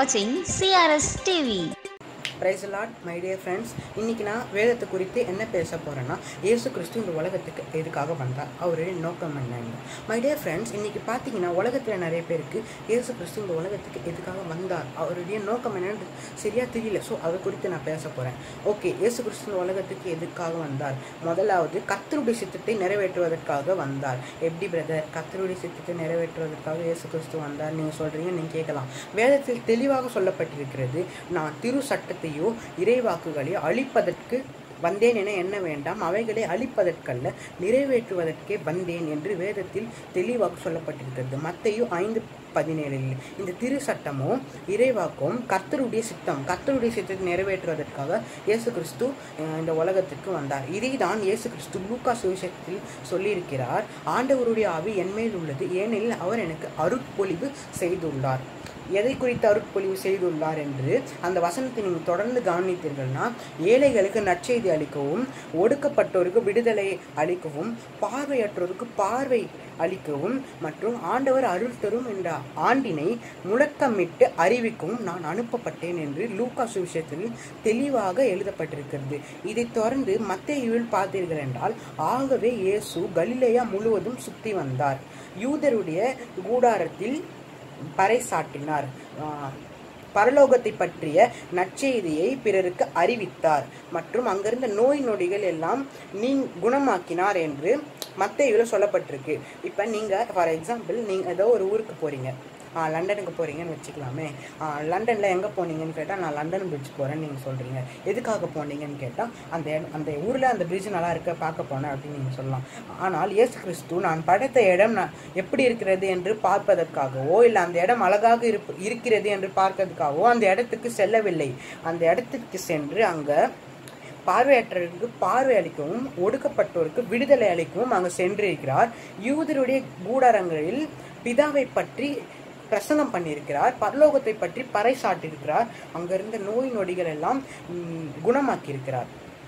watching CRS TV. Praise Lord my dear friends இன்னைக்கு நான் வேதத்தை குறித்து என்ன பேச போகிறேன்னா இயேசு கிறிஸ்து இந்த உலகத்துக்கு எதுக்காக வந்தார் அவருடைய நோக்கம் என்னன்னு மை டியர் ஃப்ரெண்ட்ஸ் இன்னைக்கு பார்த்தீங்கன்னா உலகத்தில் நிறைய பேருக்கு இயேசு கிறிஸ்து இந்த உலகத்துக்கு எதுக்காக வந்தார் அவருடைய நோக்கம் என்னன்னு சரியாக தெரியல ஸோ அதை குறித்து நான் பேச போகிறேன் ஓகே இயேசு கிறிஸ்து இந்த உலகத்துக்கு எதுக்காக வந்தார் முதலாவது கர்த்தருடைய சித்தத்தை நிறைவேற்றுவதற்காக வந்தார் எப்படி பிரதர் கர்த்தருடைய சித்தத்தை நிறைவேற்றுவதற்காக இயேசு கிறிஸ்து வந்தார் நீங்கள் சொல்கிறீங்க நீங்கள் கேட்கலாம் வேதத்தில் தெளிவாக சொல்லப்பட்டிருக்கிறது நான் திரு சட்டத்தையோ இறைவாக்குகளையோ அழிப்பதற்கு வந்தேன் என எண்ண வேண்டாம் அவைகளை அழிப்பதற்கல்ல நிறைவேற்றுவதற்கே வந்தேன் என்று வேதத்தில் தெளிவாக சொல்லப்பட்டிருக்கிறது மத்தையும் ஐந்து பதினேழில் இந்த திரு சட்டமும் இறைவாக்கும் கர்த்தருடைய சித்தம் கர்த்தருடைய சித்தத்தை நிறைவேற்றுவதற்காக இயேசு கிறிஸ்து அஹ், இந்த உலகத்திற்கு வந்தார் இதை தான் இயேசு கிறிஸ்து லூக்கா சுவிசேஷத்தில் சொல்லியிருக்கிறார் ஆண்டவருடைய ஆவி என்மேல் உள்ளது ஏனெனில் அவர் எனக்கு அருட்பொழிவு செய்துள்ளார் எதை குறித்து அருட்பொழிவு செய்துள்ளார் என்று அந்த வசனத்தை நீங்கள் தொடர்ந்து கவனித்தீர்கள்னா ஏழைகளுக்கு நற்செய்தி அளிக்கவும் ஒடுக்கப்பட்டோருக்கு விடுதலை அளிக்கவும் பார்வையற்றோருக்கு பார்வை அளிக்கவும் மற்றும் ஆண்டவர் அருள் தரும் என்ற ஆண்டினை முழக்கமிட்டு அறிவிக்கவும் நான் அனுப்பப்பட்டேன் என்று லூக்கா சுவிசேஷத்தில் தெளிவாக எழுதப்பட்டிருக்கிறது இதைத் தொடர்ந்து மத்தேயுவில் பார்த்தீர்கள் என்றால் ஆகவே இயேசு கலிலேயா முழுவதும் சுற்றி வந்தார் யூதருடைய கூடாரத்தில் பறைசாட்டினார் ஆஹ், பரலோகத்தை பற்றிய நற்செய்தியை பிறருக்கு அறிவித்தார் மற்றும் அங்கிருந்த நோய் நொடிகள் எல்லாம் நீ குணமாக்கினார் என்று மத்தேயுவில் சொல்லப்பட்டிருக்கு இப்போ நீங்கள் ஃபார் எக்ஸாம்பிள் நீங்கள் ஏதோ ஒரு ஊருக்கு போகிறீங்க லண்டனுக்கு போகிறீங்கன்னு வச்சுக்கலாமே லண்டனில் எங்கே போனீங்கன்னு கேட்டால் நான் லண்டன் பிரிட்ஜ் போகிறேன்னு நீங்கள் சொல்கிறீங்க எதுக்காக போனீங்கன்னு கேட்டால் அந்த இடம்- அந்த ஊரில் அந்த பிரிட்ஜ் நல்லா இருக்க பார்க்க போனேன் அப்படின்னு நீங்கள் சொல்லலாம் ஆனால் இயேசு கிறிஸ்து நான் படைத்த இடம் நான் எப்படி இருக்கிறது என்று பார்ப்பதற்காகவோ இல்லை அந்த இடம் அழகாக இருப்பு இருக்கிறது என்று பார்க்கறதுக்காகவோ அந்த இடத்துக்கு செல்லவில்லை அந்த இடத்துக்கு சென்று அங்கே பார்வையற்றவருக்கு பார்வை அளிக்கவும் ஒடுக்கப்பட்டோருக்கு விடுதலை அளிக்கவும் அங்கு சென்றிருக்கிறார் யூதருடைய கூடாரங்களில் பிதாவை பற்றி பிரசங்கம் பண்ணியிருக்கிறார் பரலோகத்தை பற்றி பறைசாட்டியிருக்கிறார் அங்கிருந்த நோய் நொடிகள் எல்லாம் ம், குணமாக்கியிருக்கிறார்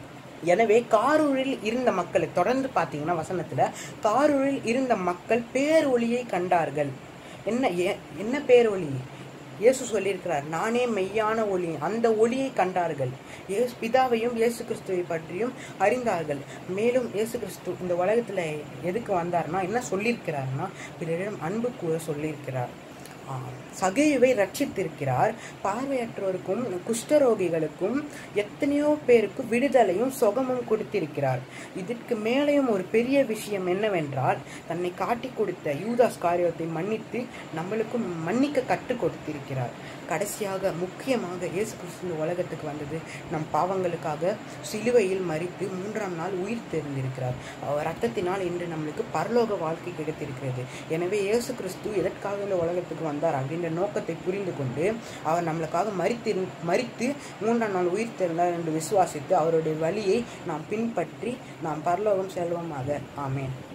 எனவே காரூரில் இருந்த மக்களை தொடர்ந்து பார்த்தீங்கன்னா வசனத்துல காரூரில் இருந்த மக்கள் பேரொளியை கண்டார்கள் என்ன ஏ- என்ன பேரொளி இயேசு சொல்லியிருக்கிறார் நானே மெய்யான ஒளி அந்த ஒளியை கண்டார்கள் இயேசு பிதாவையும் இயேசு கிறிஸ்துவை பற்றியும் அறிந்தார்கள் மேலும் இயேசு கிறிஸ்து இந்த உலகத்துல எதுக்கு வந்தார்னா என்ன சொல்லியிருக்கிறார்னா பிறரிடம் அன்பு கூற சொல்லியிருக்கிறார் ஆம். சகையுவை ரட்சித்திருக்கிறார் பார்வையற்றோருக்கும் குஷ்டரோகிகளுக்கும் எத்தனையோ பேருக்கு விடுதலையும் சுகமும் கொடுத்திருக்கிறார் இதற்கு மேலேயும் ஒரு பெரிய விஷயம் என்னவென்றால் தன்னை காட்டி கொடுத்த யூதாஸ் காரியத்தை மன்னித்து நம்மளுக்கும் மன்னிக்க கற்றுக் கொடுத்திருக்கிறார் கடைசியாக முக்கியமாக இயேசு கிறிஸ்து இந்த உலகத்துக்கு வந்தது நம் பாவங்களுக்காக சிலுவையில் மறித்து மூன்றாம் நாள் உயிர் தெரிந்திருக்கிறார் அவர் ரத்தத்தினால் இன்று நம்மளுக்கு பரலோக வாழ்க்கை கிடைத்திருக்கிறது எனவே இயேசு கிறிஸ்து எதற்காக இந்த உலகத்துக்கு வந்தார் அப்படின்ற நோக்கத்தை புரிந்து கொண்டு அவர் நம்மளுக்காக மறித்து மறித்து மூன்றாம் நாள் உயிர் தெரிந்தார் என்று விசுவாசித்து அவருடைய வழியை நாம் பின்பற்றி நாம் பரலோகம் செல்வோமாக ஆமென்